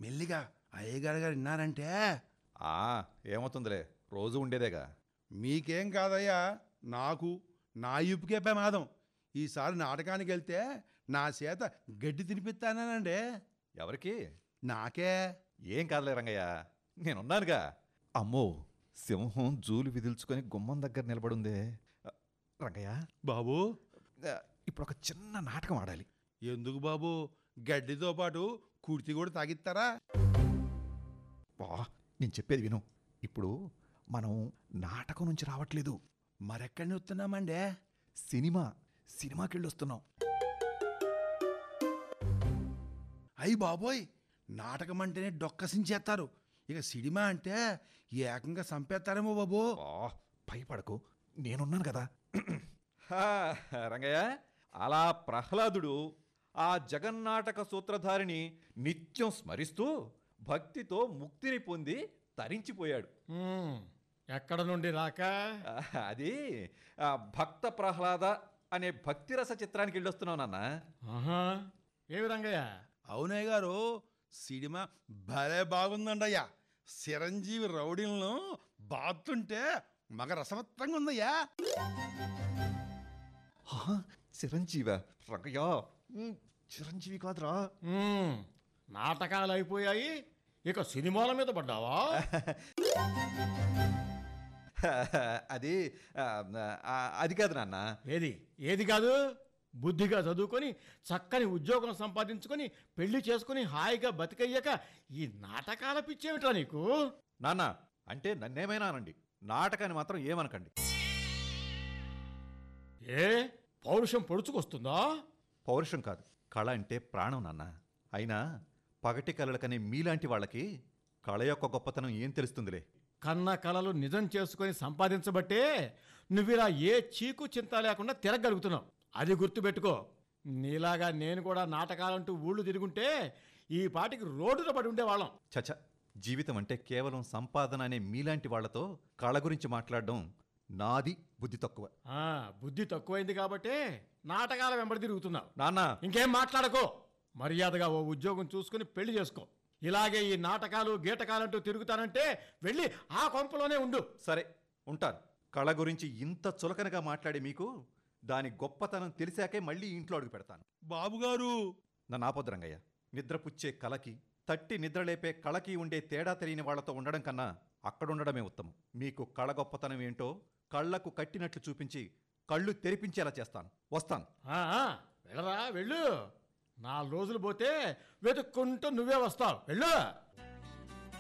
మెల్లిగా అయ్యగారు గారు విన్నారంటే ఆ ఏమవుతుందిలే రోజు ఉండేదేగా మీకేం కాదయ్యా నాకు నా ఇప్పుకే ప్రమాదం ఈసారి నాటకానికి వెళ్తే నా చేత గడ్డి తినిపిస్తానండి ఎవరికి నాకే ఏం కాదులే రంగయ్య నేనున్నానుగా అమ్మో సింహం జూలు విదిల్చుకొని గుమ్మం దగ్గర నిలబడుందే రంగయ్య బాబు ఆ, ఇప్పుడు ఒక చిన్న నాటకం ఆడాలి ఎందుకు బాబు గడ్డితో పాటు కుర్తి కూడా తాగిస్తారా వా నేను చెప్పేది విను ఇప్పుడు మనం నాటకం నుంచి రావట్లేదు మరెక్కడిని వస్తున్నామండి సినిమా సినిమాకి వెళ్ళి వస్తున్నాం అయ్యి బాబోయ్ నాటకం అంటేనే డొక్కసించేస్తారు ఇక సినిమా అంటే ఏకంగా చంపేస్తారేమో బాబు ఆ, భయపడకు నేనున్నాను కదా హా, రంగయ్య అలా ప్రహ్లాదుడు ఆ జగన్నాటక సూత్రధారిని నిత్యం స్మరిస్తూ భక్తితో ముక్తిని పొంది తరించిపోయాడు మ్మ్. ఎక్కడ నుండి రాక ఆ, అది ఆ, భక్త ప్రహ్లాద అనే భక్తిరస చిత్రానికి వెళ్ళొస్తున్నావు నాన్న ఆహా ఏమి రంగయ్య అవునయ్య గారు సినిమా భలే బాగుందండయ్యా చిరంజీవి రౌడీలను బాతుంటే మగ రసవత్తంగా ఉందయ్యా ఆ, చిరంజీవ రంగయ్య ఉమ్, చిరంజీవి కాదురా మ్మ్. నాటకాలు అయిపోయాయి ఇక సినిమాల మీద పడ్డావా అది ఆ, ఆ, అది కాదు నాన్న ఏది ఏది కాదు బుద్ధిగా చదువుకొని చక్కని ఉద్యోగం సంపాదించుకొని పెళ్లి చేసుకుని హాయిగా బతికయ్యాక ఈ నాటకాల పిచ్చేమిట్రా నీకు నాన్న అంటే నన్నేమైనా అనండి నాటకాన్ని మాత్రం ఏమనకండి ఏ పౌరుషం పొడుచుకొస్తుందా పౌరుషం కాదు కళ అంటే ప్రాణం నాన్న అయినా పగటి కళలకనే మీలాంటి వాళ్ళకి కళ యొక్క గొప్పతనం ఏం తెలుస్తుందిలే కన్న కలలు నిజం చేసుకొని సంపాదించబట్టే నువ్విలా ఏ చీకు చింత లేకుండా తిరగలుగుతున్నావు అది గుర్తుపెట్టుకో నీలాగా నేను కూడా నాటకాలంటూ ఊళ్ళు తిరుగుంటే ఈ పాటికి రోడ్డున పడి ఉండేవాళ్ళం చచ జీవితం అంటే కేవలం సంపాదన అనే మీలాంటి వాళ్ళతో కళ గురించి మాట్లాడడం నాది బుద్ధి తక్కువ ఆ, బుద్ధి తక్కువైంది కాబట్టే నాటకాల వెంబడి తిరుగుతున్నావు నాన్న ఇంకేం మాట్లాడకో మర్యాదగా ఓ ఉద్యోగం చూసుకుని పెళ్లి చేసుకో ఇలాగే ఈ నాటకాలు గీటకాలంటూ తిరుగుతానంటే వెళ్ళి ఆ కొంపలోనే ఉండు సరే ఉంటాను కళ గురించి ఇంత చులకనగా మాట్లాడే మీకు దాని గొప్పతనం తెలిసాకే మళ్ళీ ఇంట్లో అడుగు పెడతాను బాబుగారు నన్ను ఆపొద్దు రంగయ్య నిద్రపుచ్చే కళకి తట్టి నిద్రలేపే కళకి ఉండే తేడా తెలియని వాళ్లతో ఉండడం కన్నా అక్కడుండడమే ఉత్తమం మీకు కళ గొప్పతనం ఏంటో కళ్ళకు కట్టినట్లు చూపించి కళ్ళు తెరిపించేలా చేస్తాను వస్తాను ఆ, ఆ, వెళ్ళరా వెళ్ళు నాలుగు రోజులు పోతే వెతుక్కుంటూ నువ్వే వస్తావు వెళ్ళు